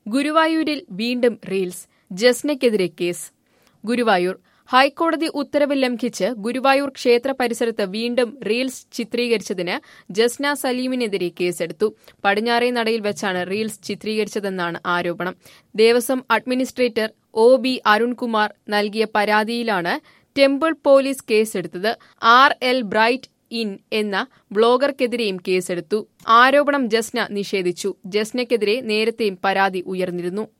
ഗുരുവായൂരിൽ വീണ്ടും reels ജസ്നയ്ക്കെതിരെ case Guruvayur ഹൈക്കോടതി ഉത്തരവ് ലംഘിച്ച് ഗുരുവായൂർ ക്ഷേത്ര പരിസരത്ത് വീണ്ടും റീൽസ് ചിത്രീകരിച്ചതിന് ജസ്ന സലീമിനെതിരെ കേസെടുത്തു പടിഞ്ഞാറേ നടയിൽ വെച്ചാണ് റീൽസ് ചിത്രീകരിച്ചതെന്നാണ് ആരോപണം Devaswom administrator O B Arunkumar നൽകിയ പരാതിയിലാണ് ടെമ്പിൾ പോലീസ് കേസെടുത്തത് ആർ എൽ ബ്രൈറ്റ് ഇൻ എന്ന ബ്ലോഗർക്കെതിരെയും കേസെടുത്തു ആരോപണം ജസ്ന നിഷേധിച്ചു ജസ്നയ്ക്കെതിരെ നേരത്തെയും പരാതി ഉയർന്നിരുന്നു